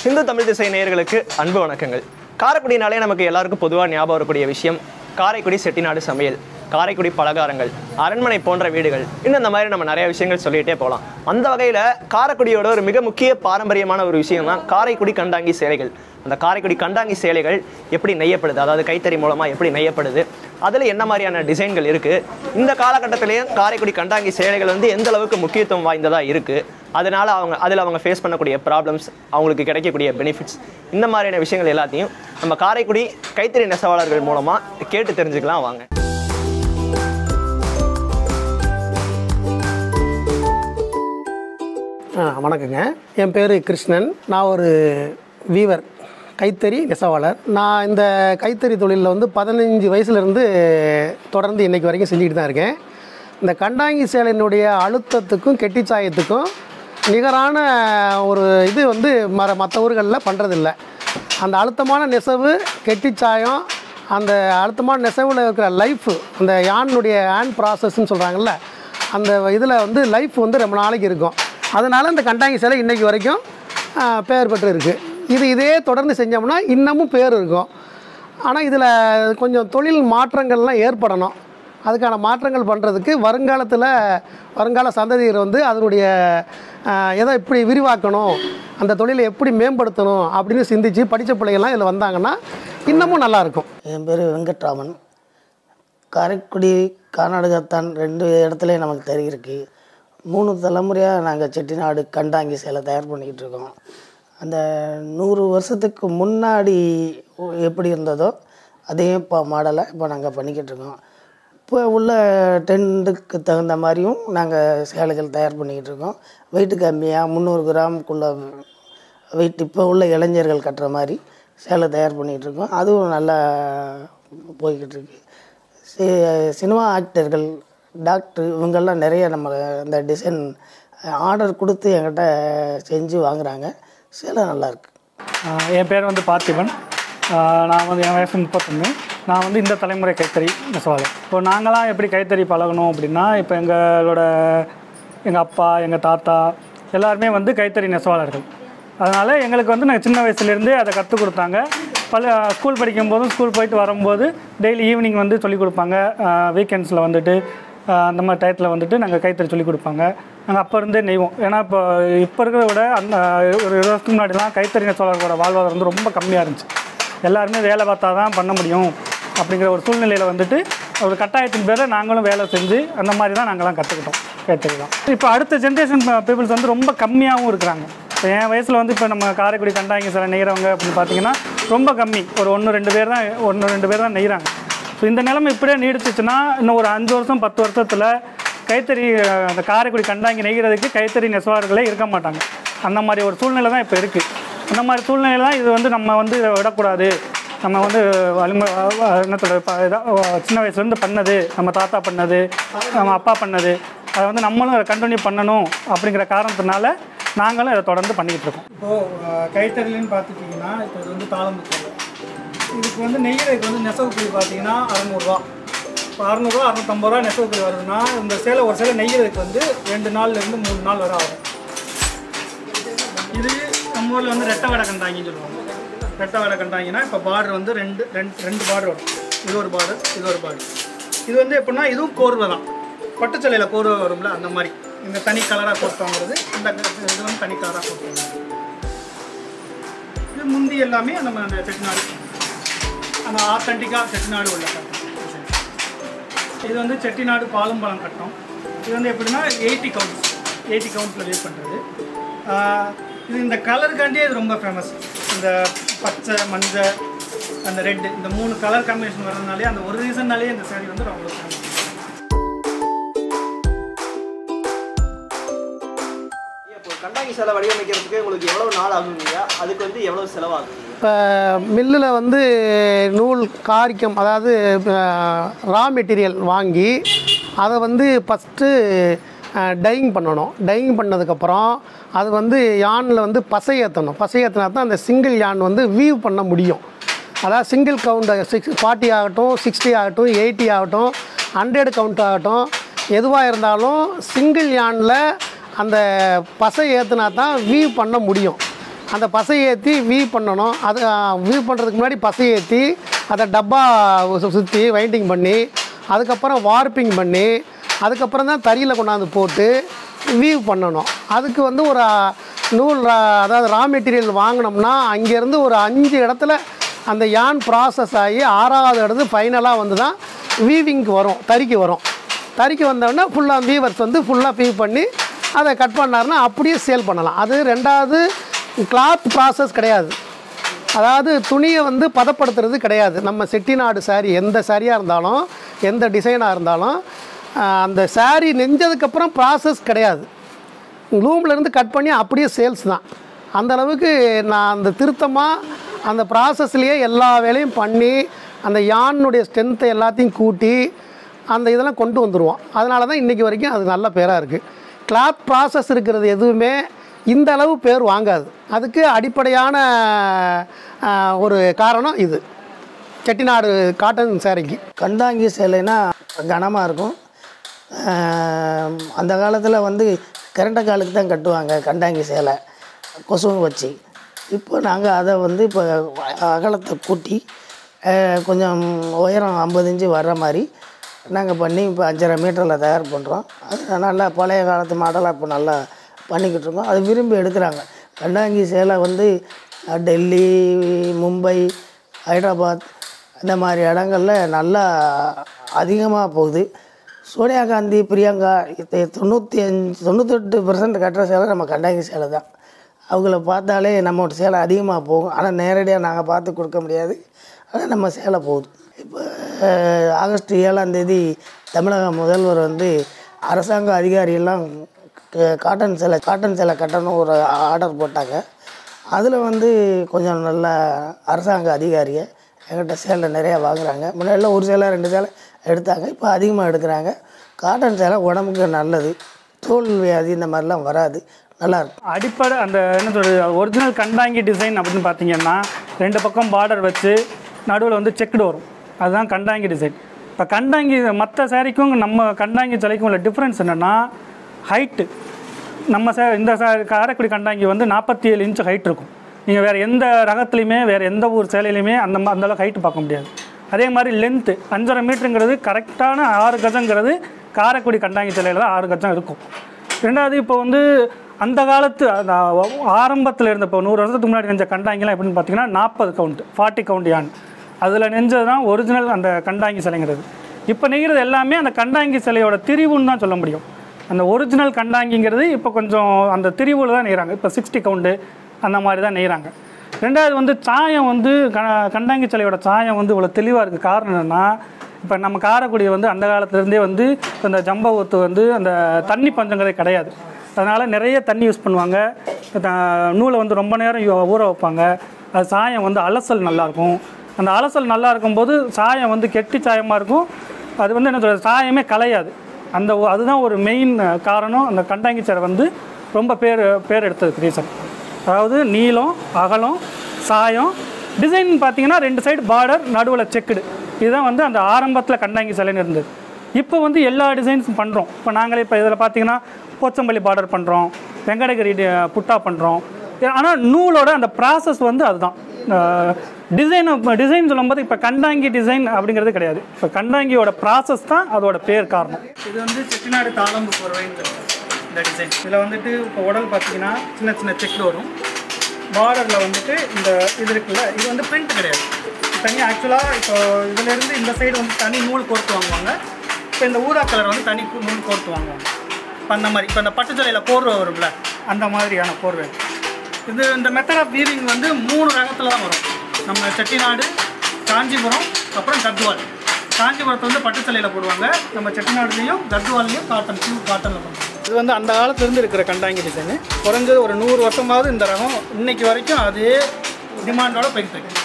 சிந்து தமிழ் திசை நேயர்களுக்கு அன்பு வணக்கங்கள் காரைக்குடினாலே நமக்கு எல்லாருக்கும் பொதுவாக ஞாபகம் வரக்கூடிய விஷயம் காரைக்குடி செட்டிநாடு சமையல் காரைக்குடி பலகாரங்கள் அரண்மனை போன்ற வீடுகள் இன்னும் இந்த மாதிரி நம்ம நிறைய விஷயங்கள் சொல்லிகிட்டே போகலாம் அந்த வகையில் காரைக்குடியோட ஒரு மிக முக்கிய பாரம்பரியமான ஒரு விஷயம் தான் காரைக்குடி கண்டாங்கி சேலைகள் அந்த காரைக்குடி கண்டாங்கி சேலைகள் எப்படி நெய்யப்படுது அதாவது கைத்தறி மூலமாக எப்படி நெய்யப்படுது அதில் என்ன மாதிரியான டிசைன்கள் இருக்குது இந்த காலகட்டத்திலையும் காரைக்குடி கண்டாங்கி சேலைகள் வந்து எந்த அளவுக்கு முக்கியத்துவம் வாய்ந்ததாக இருக்குது அதனால அவங்க அதில் அவங்க ஃபேஸ் பண்ணக்கூடிய ப்ராப்ளம்ஸ் அவங்களுக்கு கிடைக்கக்கூடிய பெனிஃபிட்ஸ் இந்த மாதிரியான விஷயங்கள் எல்லாத்தையும் நம்ம காரைக்குடி கைத்தறி நெசவாளர்கள் மூலமாக கேட்டு தெரிஞ்சுக்கலாம் வாங்க ஆ வணக்கங்க என் பேர் கிருஷ்ணன் நான் ஒரு வீவர் கைத்தறி நெசவாளர் நான் இந்த கைத்தறி தொழிலில் வந்து பதினஞ்சு வயசுலேருந்து தொடர்ந்து இன்னைக்கு வரைக்கும் செஞ்சுக்கிட்டு தான் இருக்கேன் இந்த கண்டாங்கி சேலையினுடைய அழுத்தத்துக்கும் கெட்டிச்சாயத்துக்கும் நிகரான ஒரு இது வந்து மற மற்ற ஊர்களில் பண்ணுறதில்ல அந்த அழுத்தமான நெசவு கெட்டிச்சாயம் அந்த அழுத்தமான நெசவில் இருக்கிற லைஃப் அந்த யானுடைய ஹேண்ட் ப்ராசஸ்ன்னு சொல்கிறாங்கல்ல அந்த இதில் வந்து லைஃப் வந்து ரொம்ப நாளைக்கு இருக்கும் அதனால் இந்த கண்டாங்கி சிலை இன்றைக்கி வரைக்கும் ஆ, பெயர் பெற்று இருக்குது இது இதே தொடர்ந்து செஞ்சோம்னா இன்னமும் பேர் இருக்கும் ஆனால் இதில் கொஞ்சம் தொழில் மாற்றங்கள்லாம் ஏற்படணும் அதுக்கான மாற்றங்கள் பண்ணுறதுக்கு வருங்காலத்தில் வருங்கால சந்ததியர் வந்து அதனுடைய ஆ, எதை இப்படி விரிவாக்கணும் அந்த தொழிலை எப்படி மேம்படுத்தணும் அப்படின்னு சிந்திச்சு படித்த பிள்ளைகள்லாம் இதில் வந்தாங்கன்னா இன்னமும் நல்லாயிருக்கும் என் பேர் வெங்கட்ராமன் காரைக்குடி கர்நாடகத்தான் ரெண்டு இடத்துலையும் நமக்கு தெரியிருக்கு மூணு தலைமுறையாக நாங்கள் செட்டிநாடு கண்டாங்கி சேலை தயார் பண்ணிக்கிட்டு இருக்கோம் அந்த நூறு வருஷத்துக்கு முன்னாடி எப்படி இருந்ததோ அதே இப்போ மாடலை இப்போ நாங்கள் பண்ணிக்கிட்டு இருக்கோம் இப்போ உள்ள டெண்டுக்கு தகுந்த மாதிரியும் நாங்கள் சேலைகள் தயார் பண்ணிக்கிட்டு இருக்கோம் வெயிட்டு கம்மியாக முந்நூறு கிராமுக்குள்ள வெயிட் இப்போ உள்ள இளைஞர்கள் கட்டுற மாதிரி சேலை தயார் பண்ணிகிட்டு இருக்கோம் அதுவும் நல்லா போய்கிட்டு இருக்கு சி- சினிமா ஆக்டர்கள் டாக்டர் இவங்கெல்லாம் நிறைய நம்ம இந்த டிசைன் ஆர்டர் கொடுத்து என்கிட்ட செஞ்சு வாங்குறாங்க சேலை நல்லாயிருக்கு ஆஹ் என் பேர் வந்து பார்த்திபன் ஆஹ் நான் வந்து என் வயசு முப்பத்தொன்று நான் வந்து இந்த தலைமுறை கைத்தறி நெசவாளர் இப்போ நாங்களாம் எப்படி கைத்தறி பழகணும் அப்படின்னா இப்போ எங்களோட எங்கள் அப்பா எங்கள் தாத்தா எல்லாருமே வந்து கைத்தறி நெசவாளர்கள் அதனால் எங்களுக்கு வந்து நாங்கள் சின்ன வயசுலேருந்தே அதை கற்றுக் கொடுத்தாங்க பல ஸ்கூல் படிக்கும் போதும் ஸ்கூல் போயிட்டு வரும்போது டெய்லி ஈவினிங் வந்து சொல்லிக் கொடுப்பாங்க வீக்கெண்ட்ஸில் வந்துட்டு ஆஹ் அந்த மாதிரி டயத்தில் வந்துட்டு நாங்கள் கைத்தறி சொல்லிக் கொடுப்பாங்க நாங்கள் அப்போ இருந்தே நெய்வோம் ஏன்னா இப்போ இப்போ இருக்கிறத விட அந்த ஒரு இருபது வருஷத்துக்கு முன்னாடிலாம் கைத்தறி நெசவாளர்களோட வாழ்வாதாரம் வந்து ரொம்ப கம்மியாக இருந்துச்சு எல்லாருமே வேலை பார்த்தா தான் பண்ண முடியும் அப்படிங்கிற ஒரு சூழ்நிலையில் வந்துட்டு ஒரு கட்டாயத்தின் பேரில் நாங்களும் வேலை செஞ்சு அந்த மாதிரி தான் நாங்களாம் கற்றுக்கிட்டோம் கைத்தறி தான் இப்போ அடுத்த ஜென்ரேஷன் பீப்புள்ஸ் வந்து ரொம்ப கம்மியாகவும் இருக்கிறாங்க இப்போ என் வயசில் வந்து இப்போ நம்ம காரைக்குடி கண்டாங்கி சில நெய்கிறவங்க அப்படின்னு பார்த்தீங்கன்னா ரொம்ப கம்மி ஒரு ஒன்று ரெண்டு பேர் தான் ஒன்று ரெண்டு பேர் தான் நெய்கிறாங்க ஸோ இந்த நிலைமை இப்படியே நீடிச்சிச்சுன்னா இன்னும் ஒரு அஞ்சு வருஷம் பத்து வருஷத்தில் கைத்தறி அஹ், அந்த காரைக்குடி கண்டாங்கி நெய்கிறதுக்கு கைத்தறி நெசவாளர்களே இருக்க மாட்டாங்க அந்த மாதிரி ஒரு சூழ்நிலை தான் இப்போ இருக்குது அந்த மாதிரி சூழ்நிலை தான் இது வந்து நம்ம வந்து இதை விடக்கூடாது நம்ம வந்து வலிமை அஹ், என்ன சொல்கிறது இப்போ இதா- அஹ், சின்ன வயசுலேருந்து பண்ணது நம்ம தாத்தா பண்ணது நம்ம அப்பா பண்ணது அதை வந்து நம்மளும் அதை கண்டினியூ பண்ணணும் அப்படிங்கிற காரணத்தினால நாங்களும் இதை தொடர்ந்து பண்ணிக்கிட்டு இருக்கோம் இப்போது கைத்தறிலன்னு பார்த்துட்டிங்கன்னா இப்போ இது வந்து தாளம் இதுக்கு வந்து நெய்யறதுக்கு வந்து நெசவு கூலி பார்த்தீங்கன்னா அறநூறுவா இப்போ அறநூறுவா அறநூற்றம்பது ரூபா நெசவு கூலி வருதுன்னா இந்த சேலை ஒரு சேலை நெய்யறதுக்கு வந்து ரெண்டு நாள்லேருந்து மூணு நாள் வரை ஆகும் இது நம்ம ஊரில் வந்து ரெட்டை வடை கண்டாங்கின்னு சொல்லுவாங்க ரெட்டை வடை கண்டாங்கினா இப்போ பார்டர் வந்து ரெண்டு ரெண்டு ரெண்டு பார்டர் வரும் இது ஒரு பார்டர் இது ஒரு பார்டர் இது வந்து எப்படின்னா இதுவும் கோர்வை தான் பட்டுச்சலையில் கோர்வை வரும்ல அந்த மாதிரி இந்த தனி கலராக கொடுத்தாங்கிறது இந்த இது வந்து தனி கலராக கொடுத்தாங்க இது முந்தி எல்லாமே நம்ம அந்த செட்டிநாடு அந்த ஆத்தென்டிக்காக செட்டிநாடு உள்ள கட்டம் இது வந்து செட்டிநாடு பாலும் பழம் கட்டம் இது வந்து எப்படின்னா எயிட்டி கவுண்ட்ஸ் எயிட்டி கவுண்ட்ஸில் யூஸ் பண்ணுறது இது இந்த கலருக்காண்டியே இது ரொம்ப ஃபேமஸ் இந்த பச்சை மஞ்சள் அந்த ரெட் இந்த மூணு கலர் காம்பினேஷன் வரதுனாலே அந்த ஒரு ரீசன்னாலே இந்த saree வந்து ரொம்ப ஃபேமஸ் இப்போ கண்டாங்கி சேலை வடிவமைக்கிறதுக்கு உங்களுக்கு எவ்வளோ நாள் ஆகுங்க அதுக்கு வந்து எவ்வளோ செலவாகும் இப்போ மில்லில் வந்து நூல் காரிக்கம் அதாவது ரா மெட்டீரியல் வாங்கி அதை வந்து ஃபஸ்ட்டு டையிங் பண்ணணும் டையிங் பண்ணதுக்கப்புறம் அது வந்து யானில் வந்து பசை ஏற்றணும் பசை ஏற்றினா தான் அந்த சிங்கிள் யான் வந்து வீவ் பண்ண முடியும் அதாவது சிங்கிள் கவுண்ட் சிக்ஸ் ஃபார்ட்டி ஆகட்டும் சிக்ஸ்டி ஆகட்டும் எயிட்டி ஆகட்டும் ஹண்ட்ரட் கவுண்ட் ஆகட்டும் எதுவாக இருந்தாலும் சிங்கிள் யானில் அந்த பசை ஏற்றுனா தான் வீவ் பண்ண முடியும் அந்த பசை ஏற்றி வீவ் பண்ணணும் அது வீவ் பண்ணுறதுக்கு முன்னாடி பசை ஏற்றி அதை டப்பா சு- சுற்றி வைண்டிங் பண்ணி அதுக்கப்புறம் வார்ப்பிங் பண்ணி அதுக்கப்புறம் தான் தறியில் கொண்டாந்து போட்டு வீவ் பண்ணணும் அதுக்கு வந்து ஒரு அஹ், நூல் ரா- அதாவது ரா மெட்டீரியல் வாங்கினோம்னா அங்கேருந்து ஒரு அஞ்சு இடத்துல அந்த யான் ப்ராசஸ் ஆகி ஆறாவது இடத்து ஃபைனலாக வந்து தான் வீவிங்க்கு வரும் தறிக்கு வரும் தறிக்கு வந்தோடனே ஃபுல்லாக வீவர்ஸ் வந்து ஃபுல்லாக வீவ் பண்ணி அதை கட் பண்ணாருன்னா அப்படியே சேல் பண்ணலாம் அது ரெண்டாவது கிளாத் ப்ராசஸ் கிடையாது அதாவது துணியை வந்து பதப்படுத்துறது கிடையாது நம்ம செட்டிநாடு saree எந்த சாரியாக இருந்தாலும் எந்த டிசைனாக இருந்தாலும் ஆஹ், அந்த saree நெஞ்சதுக்கப்புறம் ப்ராசஸ் கிடையாது லூம்லேருந்து கட் பண்ணி அப்படியே சேல்ஸ் தான் அந்த அளவுக்கு நான் அந்த திருத்தமாக அந்த ப்ராசஸ்லேயே எல்லா வேலையும் பண்ணி அந்த யானுடைய ஸ்ட்ரென்த்தை எல்லாத்தையும் கூட்டி அந்த இதெல்லாம் கொண்டு வந்துடுவோம் அதனால தான் இன்றைக்கி வரைக்கும் அது நல்ல பேராக இருக்குது கிளாத் ப்ராசஸ் இருக்கிறது எதுவுமே இந்த அளவு பேர் வாங்காது அதுக்கு அடிப்படையான ஆஹ், ஒரு காரணம் இது செட்டிநாடு காட்டன் சேரீக்கு கண்டாங்கி சேலைனா கனமாக இருக்கும் ஆம், அந்த காலத்தில் வந்து கரண்ட காலுக்கு தான் கட்டுவாங்க கண்டாங்கி சேலை கொசுவும் வச்சு இப்போ நாங்கள் அதை வந்து இப்போ அகலத்தை கூட்டி அஹ், கொஞ்சம் உயரம் ஐம்பது இன்ச்சு வர்ற மாதிரி நாங்கள் பண்ணி இப்போ அஞ்சரை மீட்டரில் தயார் பண்ணுறோம் அது நல்லா பழைய காலத்து மாடலாக இப்போ நல்லா பண்ணிக்கிட்டு இருக்கோம் அது விரும்பி எடுக்கிறாங்க கண்டாங்கி சேலை வந்து அஹ், டெல்லி மும்பை ஹைதராபாத் இந்த மாதிரி இடங்கள்ல நல்லா அதிகமாக போகுது சோனியா காந்தி பிரியங்கா இது தொண்ணூற்றி அஞ்சு தொண்ணூத்தெட்டு பர்சன்ட் கட்டுற சேலை நம்ம கண்டாங்கி சேலை தான் அவங்கள பார்த்தாலே நம்மளோட சேலை அதிகமாக போகும் ஆனால் நேரடியாக நாங்கள் பார்த்து கொடுக்க முடியாது ஆனால் நம்ம சேலை போகுது இப்போ அஹ், ஆகஸ்ட் ஏழாம் தேதி தமிழக முதல்வர் வந்து அரசாங்க அதிகாரியெல்லாம் க- காட்டன் சேலை காட்டன் சேலை கட்டணும் ஒரு ஆர்டர் போட்டாங்க அதில் வந்து கொஞ்சம் நல்ல அரசாங்க அதிகாரிங்க என்கிட்ட சேலை நிறையா வாங்குறாங்க முன்னாடிலாம் ஒரு சேலை ரெண்டு சேலை எடுத்தாங்க இப்போ அதிகமாக எடுக்கிறாங்க காட்டன் சேலை உடம்புக்கு நல்லது தோல் வியாதி இந்த மாதிரிலாம் வராது நல்லாயிருக்கும் அடிப்படை அந்த என்ன சொல்றது ஒரிஜினல் கண்டாங்கி டிசைன் அப்படின்னு பார்த்தீங்கன்னா ரெண்டு பக்கம் பார்டர் வச்சு நடுவில் வந்து செக்குடு வரும் அதுதான் கண்டாங்கி டிசைன் இப்போ கண்டாங்கி மற்ற சாரிக்கும் நம்ம கண்டாங்கி சிலைக்கும் உள்ள டிஃப்ரென்ஸ் என்னென்னா ஹைட்டு நம்ம சே இந்த சே காரைக்குடி கண்டாங்கி வந்து நாற்பத்தி ஏழு இன்ச் ஹைட் இருக்கும் நீங்கள் வேறு எந்த ரகத்துலையுமே வேறு எந்த ஊர் சேலையிலையுமே அந்த மா- அந்த அளவுக்கு ஹைட்டு பார்க்க முடியாது அதே மாதிரி லென்த்து அஞ்சரை மீட்டருங்கிறது கரெக்டான ஆறு கஜங்கிறது காரைக்குடி கண்டாங்கி சிலையில் தான் ஆறு கஜம் இருக்கும் ரெண்டாவது இப்போ வந்து அந்த காலத்து அந்த ஆரம்பத்தில் இருந்த இப்போ நூறு வருஷத்துக்கு முன்னாடி நெஞ்ச கண்டாங்கிலாம் எப்படின்னு பார்த்தீங்கன்னா நாற்பது கவுண்ட் ஃபார்ட்டி கவுண்ட் யான் அதில் நெஞ்சது தான் ஒரிஜினல் அந்த கண்டாங்கி சிலைங்கிறது இப்போ நெய்கிறது எல்லாமே அந்த கண்டாங்கி சிலையோட திரிவுன்னு தான் சொல்ல முடியும் அந்த ஒரிஜினல் கண்டாங்கிங்கிறது இப்போ கொஞ்சம் அந்த திரிவில் தான் நெய்கிறாங்க இப்போ சிக்ஸ்டி கவுண்டு அந்த மாதிரி தான் நெய்கிறாங்க ரெண்டாவது வந்து சாயம் வந்து க கண்டாங்கி சிலையோட சாயம் வந்து இவ்வளோ தெளிவாக இருக்குது காரணம் என்னென்னா இப்போ நம்ம காரைக்குடி வந்து அந்த காலத்துலேருந்தே வந்து இந்த ஜம்ப ஊத்து வந்து அந்த தண்ணி பஞ்சங்கிறதே கிடையாது அதனால் நிறைய தண்ணி யூஸ் பண்ணுவாங்க த- நூலை வந்து ரொம்ப நேரம் யூ- ஊற வைப்பாங்க அது சாயம் வந்து அலசல் நல்லாயிருக்கும் அந்த அலசல் நல்லா இருக்கும்போது சாயம் வந்து கெட்டி சாயமாக இருக்கும் அது வந்து என்ன சொல்றது சாயமே கலையாது அந்த ஒ- அதுதான் ஒரு மெயின் காரணம் அந்த கண்டாங்கி சேரை வந்து ரொம்ப பேர் பேர் எடுத்ததுக்கு ரீசன் அதாவது நீளம் அகலம் சாயம் டிசைன் பார்த்தீங்கன்னா ரெண்டு சைடு பார்டர் நடுவில் செக்குடு இதுதான் வந்து அந்த ஆரம்பத்தில் கண்டாங்கி சிலைன்னு இருந்தது இப்போ வந்து எல்லா டிசைன்ஸும் பண்ணுறோம் இப்போ நாங்களே இப்போ இதில் பார்த்தீங்கன்னா போச்சம்பள்ளி பார்டர் பண்ணுறோம் வெங்கடகிரி டி- புட்டா பண்ணுறோம் ஆனால் நூலோட அந்த ப்ராசஸ் வந்து அதுதான் டிசைன் டிசைன் சொல்லும்போது இப்போ கண்டாங்கி டிசைன் அப்படிங்கிறது கிடையாது இப்போ கண்டாங்கியோட ப்ராசஸ் தான் அதோட பேர் காரணம் இது வந்து செட்டிநாடு தாளம்பு போர்வைங்கிறது இந்த டிசைன் இதில் வந்துட்டு இப்போ உடல் பார்த்தீங்கன்னா சின்ன சின்ன செக் வரும் பார்டரில் வந்துட்டு இந்த இது இருக்குல்ல இது வந்து பிரிண்ட் கிடையாது தனி ஆக்சுவலாக இப்போ இதுலேருந்து இந்த சைடு வந்து தனி நூல் கோர்த்து வாங்குவாங்க இப்போ இந்த ஊதா கலர் வந்து தனி கு- நூல் கோர்த்து வாங்குவாங்க இப்போ அந்த மாதிரி இப்போ இந்த பட்டுச்சலையில் போர்வை வரும்ல அந்த மாதிரியான போர்வை இது இந்த மெத்தட் ஆஃப் வீவிங் வந்து மூணு ரகத்தில் தான் வரும் நம்ம செட்டிநாடு காஞ்சிபுரம் அப்புறம் கத்வால் காஞ்சிபுரத்தை வந்து பட்டுச்சலையில் போடுவாங்க நம்ம செட்டிநாடுலேயும் கத்வால்லையும் காட்டன் பியூர் காட்டனில் பண்ணுவாங்க இது வந்து அந்த காலத்துலேருந்து இருக்கிற கண்டாங்கி டிசைனு குறைஞ்சது ஒரு நூறு வருஷமாவது இந்த ரகம் இன்னைக்கு வரைக்கும் அதே டிமாண்டோட போயிட்டு இருக்கு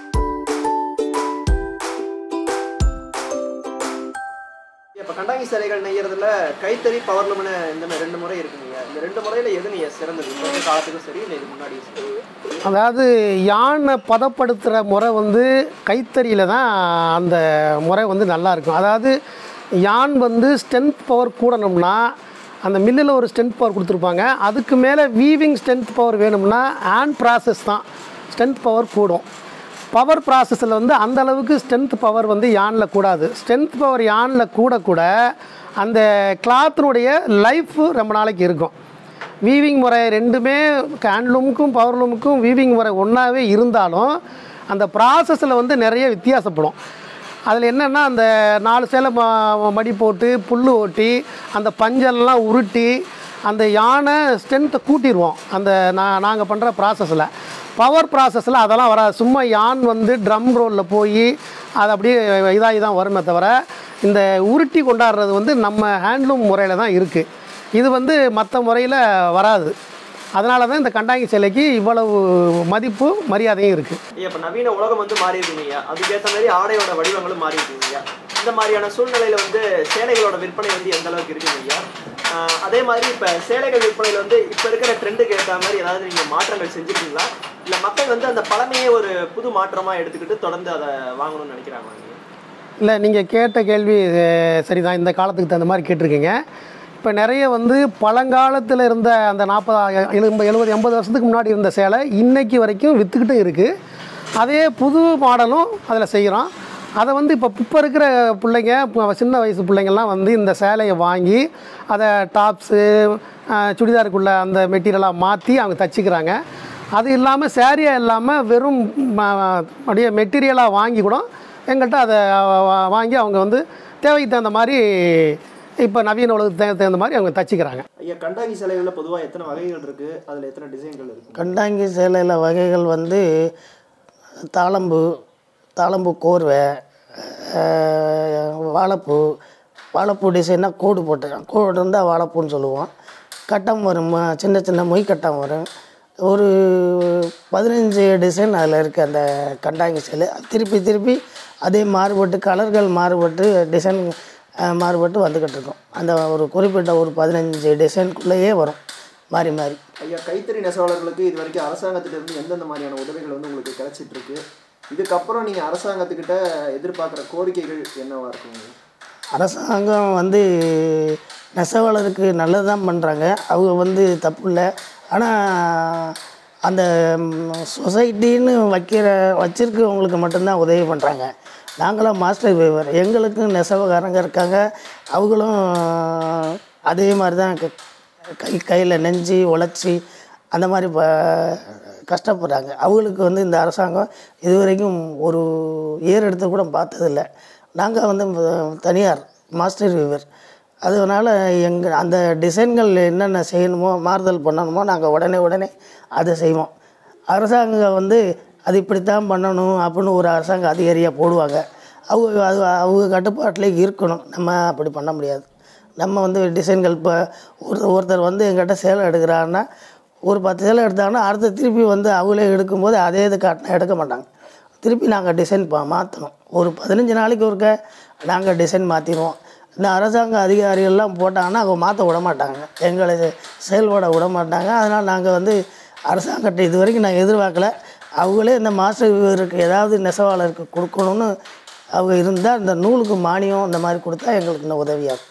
இப்போ கண்டாங்கி சிலைகள் நெய்யறதுல கைத்தறி பவர்லூம்னு இந்த மாதிரி ரெண்டு முறை இருக்குங்க இந்த ரெண்டு முறையில் எது நீ சிறந்தது இப்போ இருக்க காலத்துக்கும் சரி இல்லை இது முன்னாடியும் சரி அதாவது யானை பதப்படுத்துகிற முறை வந்து கைத்தறியில் தான் அந்த முறை வந்து நல்லா இருக்கும் அதாவது யான் வந்து ஸ்ட்ரென்த் பவர் கூடணும்னா அந்த மில்லில் ஒரு ஸ்ட்ரென்த் பவர் கொடுத்துருப்பாங்க அதுக்கு மேலே வீவிங் ஸ்ட்ரென்த் பவர் வேணும்னா ஹேண்ட் ப்ராசஸ் தான் ஸ்ட்ரென்த் பவர் கூடும் பவர் ப்ராசஸில் வந்து அந்த அளவுக்கு ஸ்ட்ரென்த் பவர் வந்து யானில் கூடாது ஸ்ட்ரென்த் பவர் யானில் கூட கூட அந்த கிளாத்தினுடைய லைஃப் ரொம்ப நாளைக்கு இருக்கும் வீவிங் முறை ரெண்டுமே ஹேண்ட்லூமுக்கும் பவர்லூமுக்கும் வீவிங் முறை ஒன்றாவே இருந்தாலும் அந்த ப்ராசஸில் வந்து நிறைய வித்தியாசப்படும் அதில் என்னென்னா அந்த நாலு சேலை ம- மடி போட்டு புல் ஓட்டி அந்த பஞ்செல்லாம் உருட்டி அந்த யானை ஸ்ட்ரென்த்தை கூட்டிடுவோம் அந்த நான் நாங்கள் பண்ணுற ப்ராசஸில் பவர் ப்ராசஸில் அதெல்லாம் வராது சும்மா யான் வந்து ட்ரம் ரோலில் போய் அது அப்படியே இதாகி தான் வருமே தவிர இந்த உருட்டி கொண்டாடுறது வந்து நம்ம ஹேண்ட்லூம் முறையில் தான் இருக்குது இது வந்து மற்ற முறையில் வராது அதனால தான் இந்த கண்டாங்கி சிலைக்கு இவ்வளவு மதிப்பு மரியாதையும் இருக்குது ஐயா இப்போ நவீன உலகம் வந்து மாறி இருக்குங்க ஐயா அதுக்கேற்ற மாதிரி ஆடையோட வடிவங்களும் மாறி இருக்குங்க ஐயா இந்த மாதிரியான சூழ்நிலையில வந்து சேலைகளோட விற்பனை வந்து எந்த அளவுக்கு இருக்குங்க ஐயா ஆஹ் அதே மாதிரி இப்போ சேலைகள் விற்பனையில் வந்து இப்போ இருக்கிற ட்ரெண்டுக்கு ஏற்ற மாதிரி ஏதாவது நீங்கள் மாற்றங்கள் செஞ்சுருக்கீங்களா இல்லை மக்கள் வந்து அந்த பழமையே ஒரு புது மாற்றமாக எடுத்துக்கிட்டு தொடர்ந்து அதை வாங்கணும்னு நினைக்கிறாங்க இல்லை நீங்கள் கேட்ட கேள்வி அஹ், சரிதான் இந்த காலத்துக்கு தகுந்த மாதிரி கேட்டிருக்கீங்க இப்போ நிறைய வந்து பழங்காலத்தில் இருந்த அந்த நாற்பது எழுபது எழுபது எண்பது வருஷத்துக்கு முன்னாடி இருந்த சேலை இன்னைக்கு வரைக்கும் விற்றுக்கிட்டு இருக்குது அதே புது மாடலும் அதில் செய்கிறோம் அதை வந்து இப்போ இப்போ இருக்கிற பிள்ளைங்க இப்போ சின்ன வயசு பிள்ளைங்கள்லாம் வந்து இந்த சேலையை வாங்கி அதை டாப்ஸு சுடிதாருக்குள்ள அந்த மெட்டீரியலாக மாற்றி அவங்க தச்சுக்கிறாங்க அது இல்லாமல் சேரீயாக இல்லாமல் வெறும் ம- அப்படியே மெட்டீரியலாக வாங்கி கூட எங்கள்கிட்ட அதை வா- வாங்கி அவங்க வந்து தேவைக்கு தகுந்த மாதிரி இப்போ நவீன உலகத்துக்கு தகுந்த- தகுந்த மாதிரி அவங்க தச்சுக்கிறாங்க ஐயா கண்டாங்கி சேலைகளில் பொதுவாக எத்தனை வகைகள் இருக்குது அதில் எத்தனை டிசைன்கள் இருக்குது கண்டாங்கி சேலையில் வகைகள் வந்து தாளம்பூ தாளம்பூ கோர்வை அஹ், வாழைப்பூ வாழைப்பூ டிசைனாக கோடு போட்டு கோடு இருந்தால் வாழைப்பூன்னு சொல்லுவோம் கட்டம் வரும் ம- சின்ன சின்ன மொய் கட்டம் வரும் ஒரு பதினஞ்சு டிசைன் அதில் இருக்குது அந்த கண்டாங்கி சேலை திருப்பி திருப்பி அதே மாறுபட்டு கலர்கள் மாறுபட்டு டிசைன் அஹ், மாறுபட்டு வந்துக்கிட்டு இருக்கும் அந்த ஒரு குறிப்பிட்ட ஒரு பதினஞ்சு டிசைனுக்குள்ளேயே வரும் மாறி மாறி ஐயா கைத்தறி நெசவாளர்களுக்கு இது வரைக்கும் அரசாங்கத்திலிருந்து எந்தெந்த மாதிரியான உதவிகள் வந்து உங்களுக்கு கிடைச்சிட்டு இருக்கு இதுக்கப்புறம் நீங்கள் அரசாங்கத்துக்கிட்ட எதிர்பார்க்குற கோரிக்கைகள் என்னவா இருக்குங்க அரசாங்கம் வந்து நெசவாளருக்கு நல்லது தான் பண்ணுறாங்க அவங்க வந்து தப்பு இல்லை ஆனால் அந்த சொசைட்டின்னு வைக்கிற வச்சிருக்கவங்களுக்கு மட்டும்தான் உதவி பண்ணுறாங்க நாங்களாம் மாஸ்டர் வேவர் எங்களுக்கும் நெசவுக்காரங்க இருக்காங்க அவங்களும் அதே மாதிரி தான் க- கை கையில் நெஞ்சு உழைச்சி அந்த மாதிரி ப கஷ்டப்படுறாங்க அவங்களுக்கு வந்து இந்த அரசாங்கம் இதுவரைக்கும் ஒரு ஏர் எடுத்து கூட பார்த்ததில்ல நாங்கள் வந்து ம- தனியார் மாஸ்டர் வீவர் அதனால் எங்கள் அந்த டிசைன்கள் என்னென்ன செய்யணுமோ மாறுதல் பண்ணணுமோ நாங்கள் உடனே உடனே அதை செய்வோம் அரசாங்கம் வந்து அது இப்படித்தான் பண்ணணும் அப்படின்னு ஒரு அரசாங்க அதிகாரியாக போடுவாங்க அவங்க அது அவங்க கட்டுப்பாட்டிலே இருக்கணும் நம்ம அப்படி பண்ண முடியாது நம்ம வந்து டிசைன்கள் இப்போ ஒரு ஒருத்தர் வந்து எங்கிட்ட சேலை எடுக்கிறாருன்னா ஒரு பத்து சேலை எடுத்தாங்கன்னா அடுத்த திருப்பி வந்து அவங்களே எடுக்கும்போது அதே இது காட்டினா எடுக்க மாட்டாங்க திருப்பி நாங்கள் டிசைன் பா மாற்றணும் ஒரு பதினஞ்சு நாளைக்கு ஒருக்க நாங்கள் டிசைன் மாற்றிடுவோம் இந்த அரசாங்க அதிகாரிகள்லாம் போட்டாங்கன்னா அவங்க மாற்ற விட மாட்டாங்க எங்களை செயல்பட விட மாட்டாங்க அதனால் நாங்கள் வந்து அரசாங்கத்தை இது வரைக்கும் நான் எதிர்பார்க்கல அவங்களே இந்த மாஸ்டர் இவருக்கு ஏதாவது நெசவாளருக்கு கொடுக்கணும்னு அவங்க இருந்தால் இந்த நூலுக்கு மானியம் இந்த மாதிரி கொடுத்தா எங்களுக்கு இன்னும் உதவியாகும்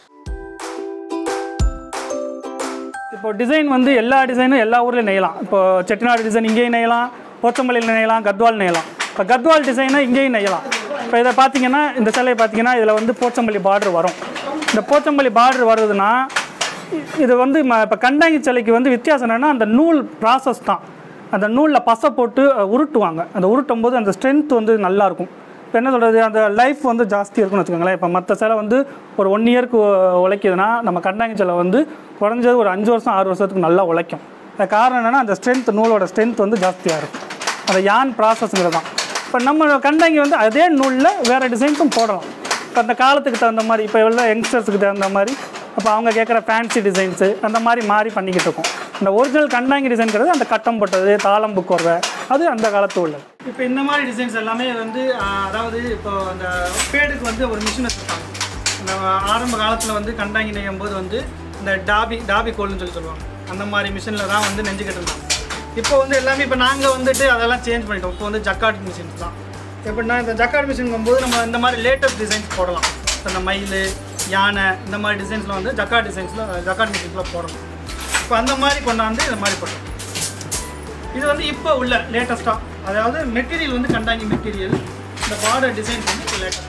இப்போ டிசைன் வந்து எல்லா டிசைனும் எல்லா ஊர்லேயும் நெய்யலாம் இப்போ செட்டிநாடு டிசைன் இங்கேயும் நெய்யலாம் போச்சம்பள்ளியில் நெய்யலாம் கத்வால் நெய்யலாம் இப்போ கத்வால் டிசைனை இங்கேயும் நெய்யலாம் இப்போ இதை பார்த்தீங்கன்னா இந்த சிலையை பார்த்தீங்கன்னா இதில் வந்து போச்சம்பள்ளி பார்டர் வரும் இந்த போச்சம்பள்ளி பார்டர் வருதுன்னா இ- இது வந்து ம இப்போ கண்டாங்கி சிலைக்கு வந்து வித்தியாசம் என்னென்னா அந்த நூல் ப்ராசஸ் தான் அந்த நூலில் பசை போட்டு அஹ், உருட்டுவாங்க அந்த உருட்டும் போது அந்த ஸ்ட்ரென்த் வந்து நல்லா இருக்கும் இப்போ என்ன சொல்கிறது அந்த லைஃப் வந்து ஜாஸ்தி இருக்குன்னு வச்சுக்கோங்களேன் இப்போ மற்ற சிலை வந்து ஒரு ஒன் இயர்க்கு உழைக்குதுன்னா நம்ம கண்டாங்கி சிலை வந்து குறைஞ்சது ஒரு அஞ்சு வருஷம் ஆறு வருஷத்துக்கு நல்லா உழைக்கும் அது காரணம் என்னென்னா அந்த ஸ்ட்ரென்த் நூலோட ஸ்ட்ரென்த் வந்து ஜாஸ்தியாக இருக்கும் அந்த யான் ப்ராசஸ்ங்கிறது தான் இப்போ நம்ம கண்டாங்கி வந்து அதே நூலில் வேறு டிசைன்ஸும் போடலாம் இப்போ அந்த காலத்துக்கு தகுந்த மாதிரி இப்போ உள்ள யங்ஸ்டர்ஸுக்கு தகுந்த மாதிரி அப்போ அவங்க கேட்குற ஃபேன்சி டிசைன்ஸு அந்த மாதிரி மாறி பண்ணிக்கிட்டு இருக்கோம் இந்த ஒரிஜினல் கண்டாங்கி டிசைன்கிறது அந்த கட்டம் போட்டது தாளம் புக்கோர்வை அது அந்த காலத்து உள்ளது இப்போ இந்த மாதிரி டிசைன்ஸ் எல்லாமே வந்து அதாவது இப்போ அந்த பேடுக்கு வந்து ஒரு மிஷின் வச்சுருக்காங்க அந்த ஆரம்ப காலத்தில் வந்து கண்டாங்கி நெய்யும் போது வந்து இந்த டாபி டாபி கோல்னு சொல்லி சொல்லுவாங்க அந்த மாதிரி மிஷினில் தான் வந்து நெஞ்சுக்கிட்டு இருந்தாங்க இப்போ வந்து எல்லாமே இப்போ நாங்கள் வந்துட்டு அதெல்லாம் சேஞ்ச் பண்ணிட்டோம் இப்போ வந்து ஜக்காட் மிஷின்ஸ் தான் எப்படின்னா இந்த ஜக்காட் மிஷின் போது நம்ம இந்த மாதிரி லேட்டஸ்ட் டிசைன்ஸ் போடலாம் இப்போ இந்த மயில் யானை இந்த மாதிரி டிசைன்ஸில் வந்து ஜக்கா டிசைன்ஸில் ஜக்காட் மிஷின்ஸில் போடணும் இப்போ அந்த மாதிரி கொண்டாந்து இந்த மாதிரி போட்டோம் இது வந்து இப்போ உள்ள லேட்டஸ்ட்டாக அதாவது மெட்டீரியல் வந்து கண்டாங்கி மெட்டீரியல் இந்த பார்டர் டிசைன்ஸ் வந்து இப்போ லேட்டஸ்ட்டாக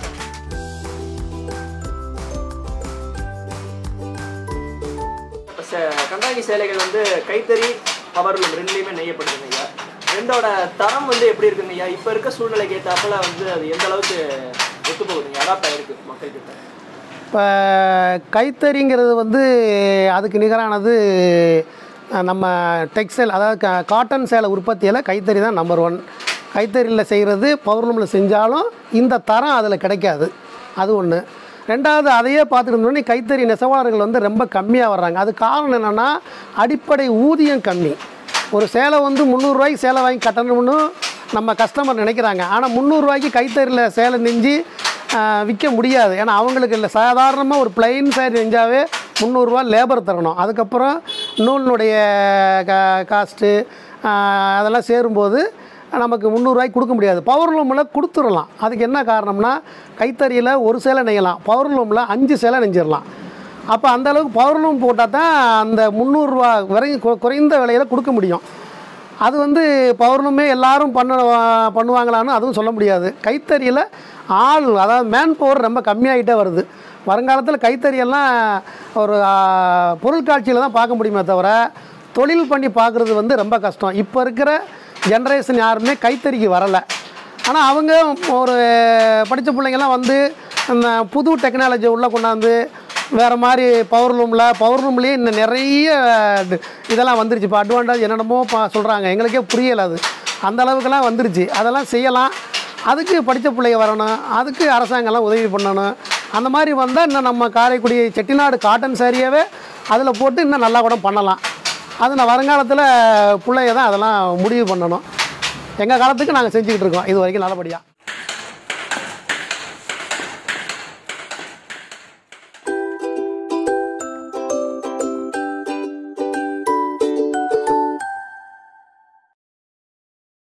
இப்போ சே- கண்டாங்கி சேலைகள் வந்து கைத்தறி பவர்லூம் ரெண்டுலேயுமே நெய்யப்படுதுங்க ஐயா ரெண்டோட தரம் வந்து எப்படி இருக்குங்க ஐயா இப்போ இருக்க சூழ்நிலைக்கு ஏற்றாப்புல வந்து அது எந்த அளவுக்கு ஒத்து போகுதுங்க அதான் இருக்கு மக்கள்கிட்ட இப்போ கைத்தறிங்கிறது வந்து அதுக்கு நிகரானது அஹ், நம்ம டெக்ஸ்டைல் அதாவது கா- காட்டன் சேலை உற்பத்தியில் கைத்தறி தான் நம்பர் ஒன் கைத்தறியில் செய்கிறது பௌர்ணமில் செஞ்சாலும் இந்த தரம் அதில் கிடைக்காது அது ஒன்று ரெண்டாவது அதையே பார்த்துட்டு இருந்தோடனே கைத்தறி நெசவாளர்கள் வந்து ரொம்ப கம்மியாக வர்றாங்க அது காரணம் என்னென்னா அடிப்படை ஊதியம் கம்மி ஒரு சேலை வந்து முந்நூறுரூவாய்க்கு சேலை வாங்கி கட்டணும்னு நம்ம கஸ்டமர் நினைக்கிறாங்க ஆனால் முந்நூறுரூவாய்க்கு கைத்தறியில் சேலை நெஞ்சு விற்க முடியாது ஏன்னா அவங்களுக்கு இல்லை சாதாரணமாக ஒரு பிளைன் சேரீ நெஞ்சாவே முந்நூறுரூவா லேபர் தரணும் அதுக்கப்புறம் நூலினுடைய கா காஸ்ட்டு அதெல்லாம் சேரும்போது நமக்கு முந்நூறுரூவாய்க்கு கொடுக்க முடியாது பவர் லூமில் கொடுத்துடலாம் அதுக்கு என்ன காரணம்னா கைத்தறியில் ஒரு சேலை நெய்யலாம் பவர் லூமில் அஞ்சு சேலை நெஞ்சிடலாம் அப்போ அந்த அளவுக்கு பவர் லூம் போட்டால் தான் அந்த முந்நூறுரூவா வரை கு- குறைந்த விலையில் கொடுக்க முடியும் அது வந்து பௌர்ணமே எல்லாரும் பண்ண பண்ணுவாங்களான்னு அதுவும் சொல்ல முடியாது கைத்தறியில் ஆள் அதாவது மேன் பவர் ரொம்ப கம்மியாகிட்டே வருது வருங்காலத்தில் கைத்தறியெல்லாம் ஒரு ஆ, பொருட்காட்சியில் தான் பார்க்க முடியுமே தவிர தொழில் பண்ணி பார்க்குறது வந்து ரொம்ப கஷ்டம் இப்போ இருக்கிற ஜென்ரேஷன் யாருமே கைத்தறிக்கு வரலை ஆனால் அவங்க ஒரு படித்த பிள்ளைங்கள்லாம் வந்து அந்த புது டெக்னாலஜி உள்ளே கொண்டாந்து வேறு மாதிரி பவர் ரூமில் பவர் ரூம்லேயே இன்னும் நிறைய ட- இதெல்லாம் வந்துருச்சு இப்போ அட்வான்டேஜ் என்னென்னமோ பா சொல்கிறாங்க எங்களுக்கே புரியலை அது அந்த அளவுக்குலாம் வந்துருச்சு அதெல்லாம் செய்யலாம் அதுக்கு படித்த பிள்ளைங்க வரணும் அதுக்கு அரசாங்கம்லாம் உதவி பண்ணணும் அந்த மாதிரி வந்தால் இன்னும் நம்ம காரைக்குடி செட்டிநாடு காட்டன் சாரியாவே அதில் போட்டு இன்னும் நல்லா கூட பண்ணலாம் அது நான் வருங்காலத்தில் பிள்ளைய தான் அதெல்லாம் முடிவு பண்ணணும் எங்கள் காலத்துக்கு நாங்கள் செஞ்சுக்கிட்டு இருக்கோம் இது வரைக்கும் நல்லபடியாக